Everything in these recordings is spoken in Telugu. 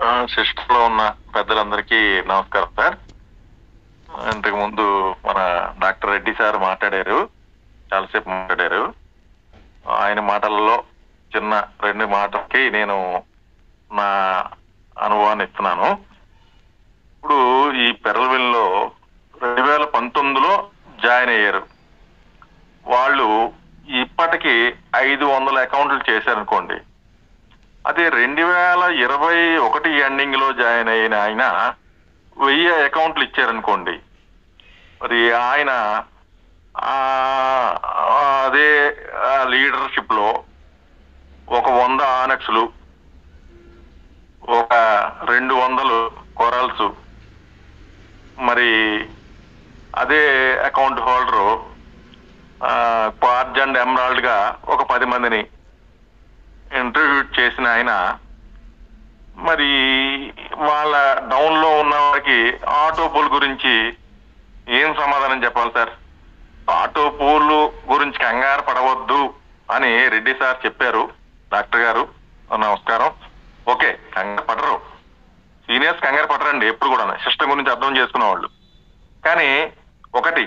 సిస్టంలో ఉన్న పెద్దలందరికీ నమస్కారం సార్ ఇంతకు ముందు మన డాక్టర్ రెడ్డి సార్ మాట్లాడారు చాలాసేపు మాట్లాడారు ఆయన మాటలలో చిన్న రెండు మాటలకి నేను నా అనుభవాన్ని ఇస్తున్నాను ఇప్పుడు ఈ పెరల్విల్లో రెండు వేల పంతొమ్మిదిలో జాయిన్ అయ్యారు వాళ్ళు ఇప్పటికి ఐదు వందల అకౌంట్లు చేశారనుకోండి అదే రెండు వేల ఇరవై ఒకటి ఎండింగ్ లో జాయిన్ అయిన ఆయన వెయ్యి అకౌంట్లు ఇచ్చారనుకోండి మరి ఆయన ఆ, అదే లీడర్షిప్ లో ఒక వంద ఆనెక్స్లు ఒక రెండు వందలు కొరల్స్ మరి అదే account holder quartz and emerald గా ఒక పది మందిని ఇంటర్వ్యూ చేసిన ఆయన మరి వాళ్ళ డౌన్ లో ఉన్న వారికి ఆటో పూల్ గురించి ఏం సమాధానం చెప్పాలి సార్ ఆటో పూల్ గురించి కంగారు పడవద్దు అని రెడ్డి సార్ చెప్పారు డాక్టర్ గారు నమస్కారం ఓకే కంగారు పడరు సీనియర్స్ కంగారు పడరండి ఎప్పుడు కూడా సిస్టమ్ గురించి అర్థం చేసుకునే వాళ్ళు కానీ ఒకటి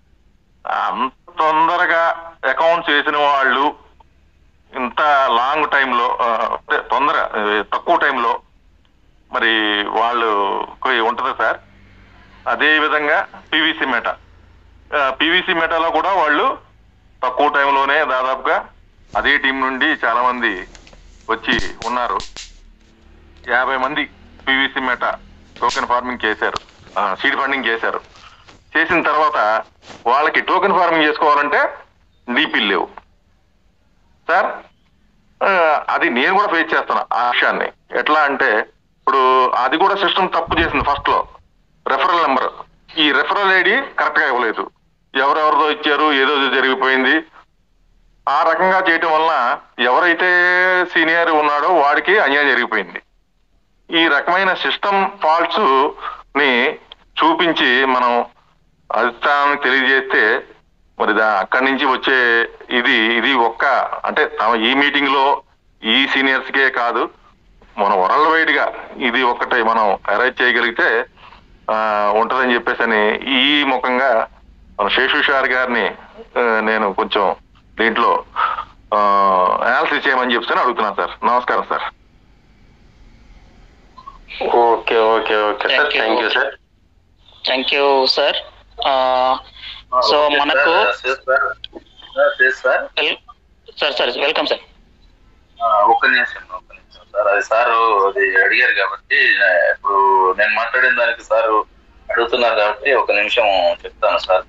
అంత తొందరగా అకౌంట్స్ వేసిన వాళ్ళు ఇంత లాంగ్ టైంలో అంటే తొందర ఆ, తక్కువ టైంలో మరి వాళ్ళు ఉంటుందా సార్ అదే విధంగా పివిసి మెట పివిసి మెటాలో కూడా వాళ్ళు తక్కువ టైంలోనే దాదాపుగా అదే టీం నుండి చాలా మంది వచ్చి ఉన్నారు యాభై మంది పివిసి మెట టోకెన్ ఫార్మింగ్ చేశారు సీడ్ ఫండింగ్ చేశారు చేసిన తర్వాత వాళ్ళకి టోకెన్ ఫార్మింగ్ చేసుకోవాలంటే డీపీలు లేవు సార్ ఆ, అది నేను కూడా ఫేస్ చేస్తాను ఆ విషయాన్ని ఎట్లా అంటే ఇప్పుడు అది కూడా సిస్టమ్ తప్పు చేసింది ఫస్ట్ లో రెఫరల్ నెంబర్ ఈ రెఫరల్ ఐడి కరెక్ట్ గా ఇవ్వలేదు ఎవరెవరిదో ఇచ్చారు ఏదో జరిగిపోయింది ఆ రకంగా చేయటం వలన ఎవరైతే సీనియర్ ఉన్నాడో వాడికి అన్యాయం జరిగిపోయింది ఈ రకమైన సిస్టమ్ ఫాల్ట్స్ ని చూపించి మనం అధిష్టానానికి తెలియజేస్తే మరి దా అక్కడి నుంచి వచ్చే ఇది ఇది ఒక్క అంటే తమ ఈ మీటింగ్ లో ఈ సీనియర్స్ కే కాదు మన వరల్డ్ వైడ్ గా ఇది ఒకటి మనం అరైజ్ చేయగలిగితే ఆ, ఉంటదని చెప్పేసి అని ఈ ముఖంగా మన శేషు షార్ గారిని ఆ, నేను కొంచెం దీంట్లో అనాలిసిస్ చేయమని చెప్పి అడుగుతున్నాను సార్ నమస్కారం sir okay okay okay sir Thank you. Thank you sir thank you sir so మనకు sir sir sir welcome sir ఒక్క నిమిషం ఒక్క నిమిషం సార్ అది సార్ అది అడిగారు కాబట్టి ఆ, ఇప్పుడు నేను మాట్లాడిన దానికి సార్ అడుగుతున్నారు కాబట్టి ఒక నిమిషం చెప్తాను సార్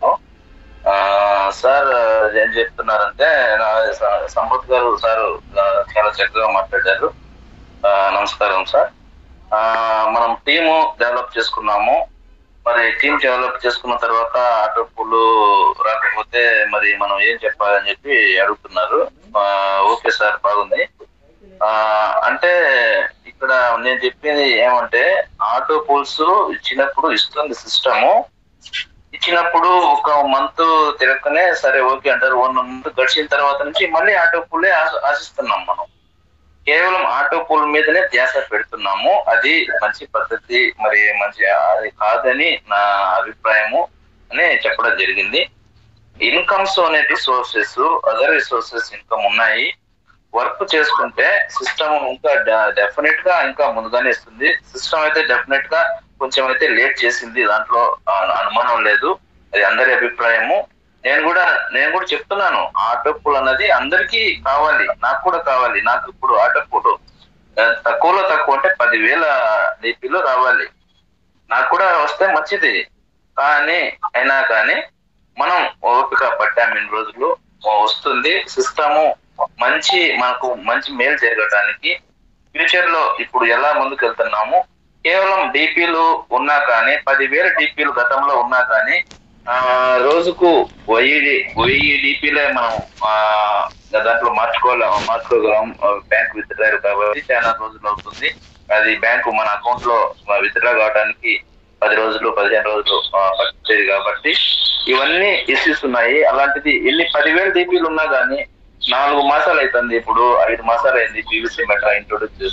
సార్ ఏం చెప్తున్నారంటే నా స- సంపత్ గారు సార్ చాలా చక్కగా మాట్లాడారు ఆ, నమస్కారం సార్ ఆ, మనం టీము డెవలప్ చేసుకున్నాము మరి టీం డెవలప్ చేసుకున్న తర్వాత ఆటో పూలు రాకపోతే మరి మనం ఏం చెప్పాలని చెప్పి అడుగుతున్నారు ఆ, ఓకే సార్ బాగుంది ఆ, అంటే ఇక్కడ నేను చెప్పింది ఏమంటే ఆటో పూల్స్ ఇచ్చినప్పుడు ఇస్తుంది సిస్టము ఇచ్చినప్పుడు ఒక మంత్ తిరగకనే సరే ఓకే అంటారు వన్ మంత్ గడిచిన తర్వాత నుంచి మళ్ళీ ఆటో పూలే ఆశ- ఆశిస్తున్నాం మనం కేవలం ఆటో పూల్ మీదనే ధ్యాస పెడుతున్నాము అది మంచి పద్ధతి మరి మంచి అది కాదని నా అభిప్రాయము అని చెప్పడం జరిగింది ఇన్కమ్స్ అనేటి సోర్సెస్ అదర్ రిసోర్సెస్ ఇన్కమ్ ఉన్నాయి వర్క్ చేసుకుంటే సిస్టమ్ ఇంకా డెఫినెట్ గా ఇంకా ముందుగానే ఇస్తుంది సిస్టమ్ అయితే డెఫినెట్ గా కొంచెం అయితే లేట్ చేసింది దాంట్లో ఆ, అనుమానం లేదు అది అందరి అభిప్రాయము నేను కూడా నేను కూడా చెప్తున్నాను ఆటో పూల్ అన్నది అందరికీ కావాలి నాకు కూడా కావాలి నాకు ఇప్పుడు ఆటో పూల్ ఆ, తక్కువలో తక్కువ అంటే పదివేల డిపిలో రావాలి నాకు కూడా వస్తే మంచిది కానీ అయినా కానీ మనం ఓపిక పట్టాము ఇన్ని రోజులు వస్తుంది సిస్టము మంచి మనకు మంచి మేలు జరగడానికి ఫ్యూచర్ లో ఇప్పుడు ఎలా ముందుకు వెళ్తున్నాము కేవలం డిపిలు ఉన్నా కానీ పదివేల డిపిలు గతంలో ఉన్నా కానీ ఆ రోజుకు వెయ్యి వెయ్యి డిపిలే మనం ఆ దాంట్లో మార్చుకోలే మార్చుకోగలం బ్యాంక్ విత్డ్రాయల్ కాబట్టి చాలా రోజులు అవుతుంది అది బ్యాంకు మన అకౌంట్ లో విత్డ్రా కావడానికి పది రోజులు పదిహేను రోజులు ఆ, పట్టేది కాబట్టి ఇవన్నీ ఇష్యూస్ ఉన్నాయి అలాంటిది ఎన్ని పదివేల డిపిలు ఉన్నా కానీ నాలుగు మాసాలు అవుతుంది ఇప్పుడు ఐదు మాసాలు అయింది పీవీసీ మెట్రా ఇంట్రొడ్యూస్ చేసి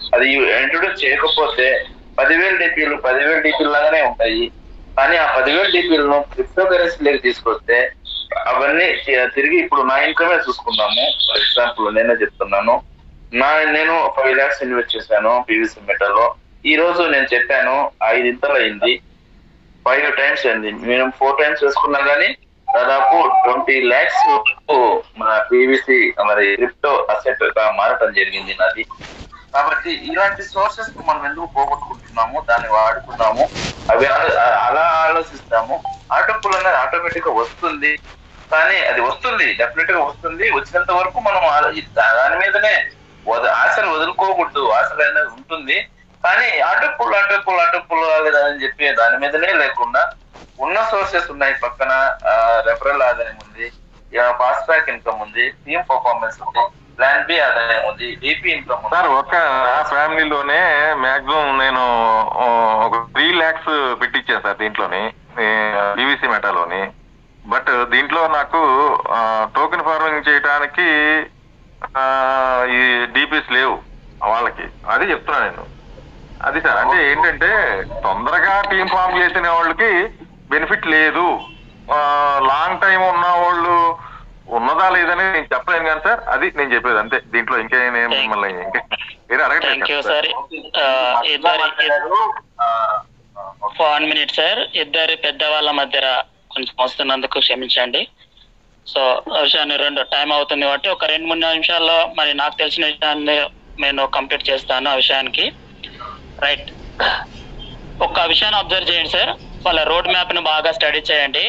అది ఇంట్రొడ్యూస్ చేయకపోతే పదివేల డిపిలు పదివేల డిపిలు లాగానే ఉంటాయి కానీ ఆ పదివేల డిపిలను క్రిప్టో కరెన్సీలోకి తీసుకొస్తే అవన్నీ తి- తిరిగి ఇప్పుడు నా ఇన్కమే చూసుకుందాము ఫర్ ఎగ్జాంపుల్ నేనే చెప్తున్నాను నా నేను ఫైవ్ లాక్స్ ఇన్వెస్ట్ చేశాను పీవీసీ మెటల్ ఈ రోజు నేను చెప్పాను ఐదింతలు అయింది ఫైవ్ టైమ్స్ అయింది నేను ఫోర్ టైమ్స్ వేసుకున్నా కానీ దాదాపు ట్వంటీ ల్యాక్స్ మన పీవీసీ మరి క్రిప్టో అసెట్ గా మారటం జరిగింది నాది కాబట్టి ఇలాంటి సోర్సెస్ మనం ఎందుకు పోగొట్టుకుంటున్నాము దాన్ని వాడుకున్నాము అవి అలా- అలా ఆలోచిస్తాము ఆటోపుల్ అనేది ఆటోమేటిక్ గా వస్తుంది కానీ అది వస్తుంది డెఫినెట్ గా వస్తుంది వచ్చినంత వరకు మనం ఆలో- దాని మీదనే వద- ఆశలు వదులుకోకూడదు ఆశలు అనేది ఉంటుంది కానీ ఆటోపుల్ ఆటోపుల్ ఆటోపుల్ అని చెప్పి దాని మీదనే లేకుండా ఉన్న సోర్సెస్ ఉన్నాయి పక్కన రెఫరల్ ఆదాయం ఉంది ఫాస్ట్ ట్రాక్ ఇన్కమ్ ఉంది టీమ్ పర్ఫార్మెన్స్ ఉంది ప్లాన్ బి ఆదాయం ఉంది డిపి ఇన్కమ్ ఉంది సార్ ఒక ఫ్యామిలీలోనే మాక్సిమం నేను ఆ, ఒక త్రీ ల్యాక్స్ పెట్టించాను సార్ దీంట్లోని పీవీసీ మెటాలోని బట్ దీంట్లో నాకు టోకెన్ ఫార్మింగ్ చేయడానికి ఆ, ఈ డీపీస్ లేవు వాళ్ళకి అది చెప్తున్నా నేను అది సార్ అంటే ఏంటంటే తొందరగా టీం ఫామ్ చేసిన వాళ్ళకి బెనిఫిట్ లేదు లాంగ్ టైం ఉన్న వాళ్ళు ఉన్నదా లేదని నేను చెప్పలేను కానీ సార్ అది నేను చెప్పేది అంతే దీంట్లో ఇంకే నేను మిమ్మల్ని ఇంకే వేరే థ్యాంక్ యూ అడగట్లేదు సార్ ఇద్దరి వన్ మినిట్ సార్ ఇద్దరి పెద్దవాళ్ళ మధ్య కొంచెం వస్తున్నందుకు క్షమించండి సో విషయాన్ని రెండు టైం అవుతుంది కాబట్టి ఒక రెండు మూడు నిమిషాల్లో మరి నాకు తెలిసిన విషయాన్ని నేను కంప్లీట్ చేస్తాను ఆ విషయానికి రైట్ ఒక విషయాన్ని అబ్జర్వ్ చేయండి సార్ వాళ్ళ రోడ్ మ్యాప్ ని బాగా స్టడీ చేయండి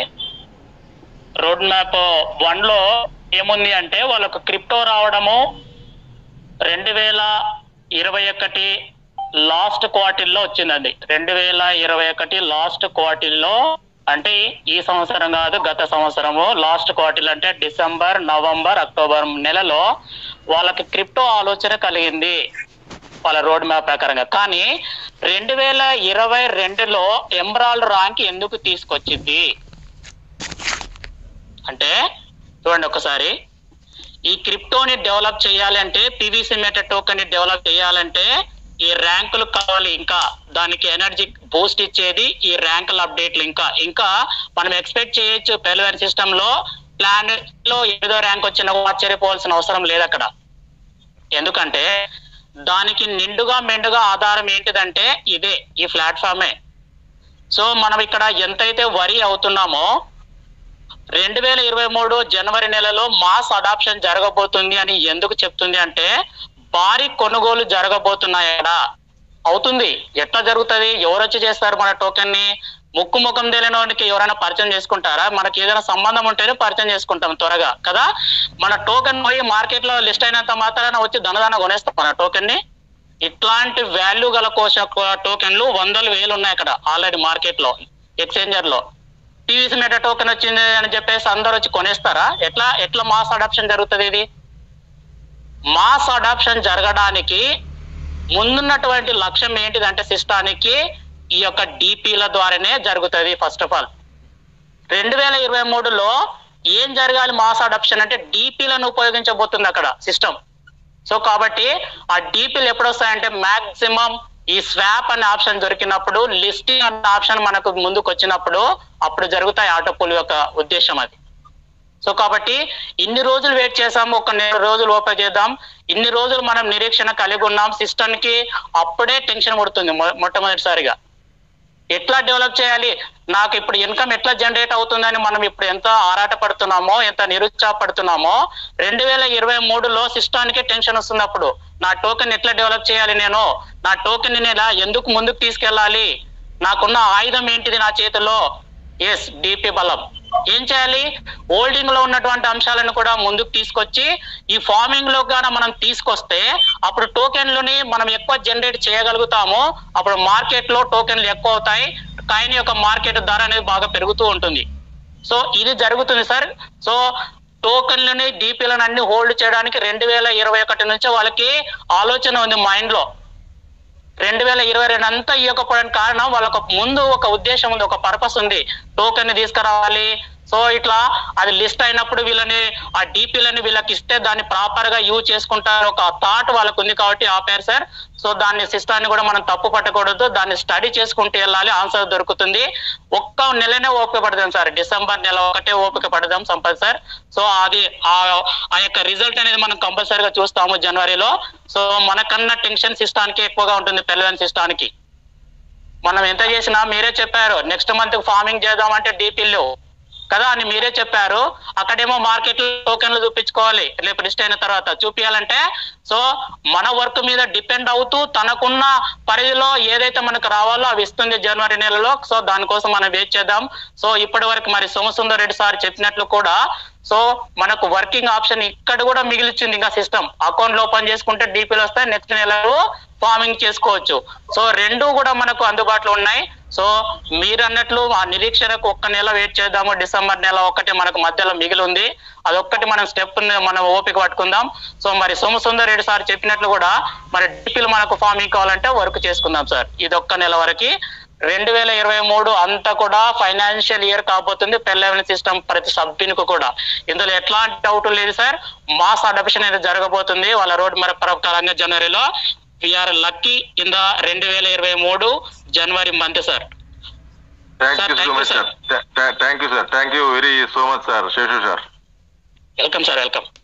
రోడ్ మ్యాప్ వన్ లో ఏముంది అంటే వాళ్ళకు క్రిప్టో రావడము రెండు వేల ఇరవై ఒకటి లాస్ట్ క్వార్టిల్లో వచ్చిందండి రెండు వేల ఇరవై ఒకటి లాస్ట్ క్వార్టిల్లో అంటే ఈ సంవత్సరం కాదు గత సంవత్సరము లాస్ట్ క్వార్టిల్ అంటే డిసెంబర్ నవంబర్ అక్టోబర్ నెలలో వాళ్ళకి క్రిప్టో ఆలోచన కలిగింది వాళ్ళ రోడ్ మ్యాప్ ప్రకారంగా కానీ రెండు వేల ఇరవై రెండులో ఎమరాల్డ్ ర్యాంక్ ఎందుకు తీసుకొచ్చింది అంటే చూడండి ఒకసారి ఈ క్రిప్టోని డెవలప్ చేయాలంటే పీవీసీ మెట టోకెన్ ని డెవలప్ చేయాలంటే ఈ ర్యాంకులు కావాలి ఇంకా దానికి ఎనర్జీ బూస్ట్ ఇచ్చేది ఈ ర్యాంకుల అప్డేట్లు ఇంకా ఇంకా మనం ఎక్స్పెక్ట్ చేయొచ్చు పెలవర్ సిస్టమ్ లో ప్లాన్ లో ఏదో ర్యాంక్ వచ్చినా ఆశ్చర్యపోవాల్సిన అవసరం లేదు అక్కడ ఎందుకంటే దానికి నిండుగా మెండుగా ఆధారం ఏంటిదంటే ఇదే ఈ ప్లాట్ఫామే సో మనం ఇక్కడ ఎంతైతే వరి అవుతున్నామో రెండు వేల ఇరవై మూడు జనవరి నెలలో మాస్ అడాప్షన్ జరగబోతుంది అని ఎందుకు చెప్తుంది అంటే భారీ కొనుగోలు జరగబోతున్నాయట అవుతుంది ఎట్లా జరుగుతుంది ఎవరు వచ్చి చేస్తారు మన టోకెన్ ని ముక్కు ముఖం తెలియని వాడికి ఎవరైనా పరిచయం చేసుకుంటారా మనకి ఏదైనా సంబంధం ఉంటేనే పరిచయం చేసుకుంటాం త్వరగా కదా మన టోకెన్ పోయి మార్కెట్ లో లిస్ట్ అయినంత మాత్రాన వచ్చి ధనదాన కొనేస్తాం మన టోకెన్ ని ఇట్లాంటి వాల్యూ గల కోశ టోకెన్లు వందల వేలు ఉన్నాయి అక్కడ ఆల్రెడీ మార్కెట్ లో ఎక్స్చేంజర్ లో టీవీసీ మెటా టోకెన్ వచ్చింది అని చెప్పేసి అందరు వచ్చి కొనేస్తారా ఎట్లా ఎట్లా మాస్ అడాప్షన్ జరుగుతుంది ఇది మాస్ అడాప్షన్ జరగడానికి ముందున్నటువంటి లక్ష్యం ఏంటిదంటే సిస్టానికి ఈ యొక్క డిపిల ద్వారానే జరుగుతుంది ఫస్ట్ ఆఫ్ ఆల్ రెండు వేల ఇరవై మూడులో ఏం జరగాలి మాస్ అడాప్షన్ అంటే డిపిలను ఉపయోగించబోతుంది అక్కడ సిస్టమ్ సో కాబట్టి ఆ డిపిలు ఎప్పుడు వస్తాయంటే మాక్సిమం ఈ స్వాప్ అనే ఆప్షన్ దొరికినప్పుడు లిస్టింగ్ అనే ఆప్షన్ మనకు ముందుకు వచ్చినప్పుడు అప్పుడు జరుగుతాయి ఆటోపుల్ యొక్క ఉద్దేశం అది సో కాబట్టి ఇన్ని రోజులు వెయిట్ చేసాము ఒక నెల రోజులు ఓపెన్ చేద్దాం ఇన్ని రోజులు మనం నిరీక్షణ కలిగి ఉన్నాం సిస్టమ్ కి అప్పుడే టెన్షన్ పడుతుంది మొ- మొట్టమొదటిసారిగా ఎట్లా డెవలప్ చేయాలి నాకు ఇప్పుడు ఇన్కమ్ ఎట్లా జనరేట్ అవుతుందని మనం ఇప్పుడు ఎంత ఆరాట పడుతున్నామో ఎంత నిరుత్సాహపడుతున్నామో రెండు వేల ఇరవై మూడులో సిస్టానికే టెన్షన్ వస్తుంది అప్పుడు నా టోకెన్ ఎట్లా డెవలప్ చేయాలి నేను నా టోకెన్ నేను ఎలా ఎందుకు ముందుకు తీసుకెళ్ళాలి నాకున్న ఆయుధం ఏంటిది నా చేతిలో ఎస్ డిపి బలం ఏం చేయాలి హోల్డింగ్ లో ఉన్నటువంటి అంశాలను కూడా ముందుకు తీసుకొచ్చి ఈ ఫార్మింగ్ లో గాన మనం తీసుకొస్తే అప్పుడు టోకెన్లని మనం ఎక్కువ జనరేట్ చేయగలుగుతాము అప్పుడు మార్కెట్ లో టోకెన్లు ఎక్కువ అవుతాయి కాయిన్ యొక్క మార్కెట్ ధర అనేది బాగా పెరుగుతూ ఉంటుంది సో ఇది జరుగుతుంది సార్ సో టోకెన్లని డిపిలను అన్ని హోల్డ్ చేయడానికి రెండు వేల ఇరవై ఒకటి నుంచి వాళ్ళకి ఆలోచన ఉంది మైండ్ లో రెండు వేల ఇరవై రెండు అంతా ఇవ్వకపోవడానికి కారణం వాళ్ళకు ముందు ఒక ఉద్దేశం ఉంది ఒక పర్పస్ ఉంది టోకెన్ ని తీసుకురావాలి సో ఇట్లా అది లిస్ట్ అయినప్పుడు వీళ్ళని ఆ డీపీలని వీళ్ళకి ఇస్తే దాన్ని ప్రాపర్ గా యూజ్ చేసుకుంటారు ఒక థాట్ వాళ్ళకు ఉంది కాబట్టి ఆపారు సార్ సో దాన్ని సిస్టాన్ని కూడా మనం తప్పు పట్టకూడదు దాన్ని స్టడీ చేసుకుంటూ వెళ్ళాలి ఆన్సర్ దొరుకుతుంది ఒక్క నెలనే ఓపిక పడదాం సార్ డిసెంబర్ నెల ఒకటే ఓపిక పడదాం సంపత్ సార్ సో అది ఆ ఆ యొక్క రిజల్ట్ అనేది మనం కంపల్సరీగా చూస్తాము జనవరిలో సో మనకన్నా టెన్షన్ సిస్టానికి ఎక్కువగా ఉంటుంది పిల్లలని సిస్టానికి మనం ఎంత చేసినా మీరే చెప్పారు నెక్స్ట్ మంత్ ఫార్మింగ్ చేద్దామంటే డీపీలు కదా అని మీరే చెప్పారు అక్కడేమో మార్కెట్ టోకెన్లు చూపించుకోవాలి రేపు లిస్ట్ అయిన తర్వాత చూపించాలంటే సో మన వర్క్ మీద డిపెండ్ అవుతూ తనకున్న పరిధిలో ఏదైతే మనకు రావాలో అవి ఇస్తుంది జనవరి నెలలో సో దానికోసం మనం వెయిట్ చేద్దాం సో ఇప్పటి వరకు మరి సోమసుందర్ రెడ్డి సార్ చెప్పినట్లు కూడా సో మనకు వర్కింగ్ ఆప్షన్ ఇక్కడ కూడా మిగిలిచ్చింది ఇంకా సిస్టమ్ అకౌంట్ ఓపెన్ చేసుకుంటే డీపీలు వస్తాయి నెక్స్ట్ నెలలో ఫార్మింగ్ చేసుకోవచ్చు సో రెండు కూడా మనకు అందుబాటులో ఉన్నాయి సో మీరు అన్నట్లు ఆ నిరీక్షణకు ఒక్క నెల వెయిట్ చేద్దాము డిసెంబర్ నెల ఒక్కటి మనకు మధ్యలో మిగిలి ఉంది అదొక్కటి మనం స్టెప్ మనం ఓపిక పట్టుకుందాం సో మరి సోమసుందర్ రెడ్డి సార్ చెప్పినట్లు కూడా మరి డీపీలు మనకు ఫార్మింగ్ కావాలంటే వర్క్ చేసుకుందాం సార్ ఇది ఒక్క నెల వరకు రెండు వేల ఇరవై మూడు అంతా కూడా ఫైనాన్షియల్ ఇయర్ కాబోతుంది పెళ్ళవెన్ సిస్టమ్ ప్రతి సభ్యునికి కూడా ఇందులో ఎట్లాంటి డౌట్ లేదు సార్ మాస్ అడాప్షన్ అనేది జరగబోతుంది వాళ్ళ రోడ్ మరి ప్రకారంగా జనవరిలో విఆర్ లక్కీ ఇన్ ద రెండు వేల ఇరవై మూడు జనవరి month sir thank Sir, you so thank you, much sir. Sir thank you sir thank you very so much sir Seshu sir welcome sir welcome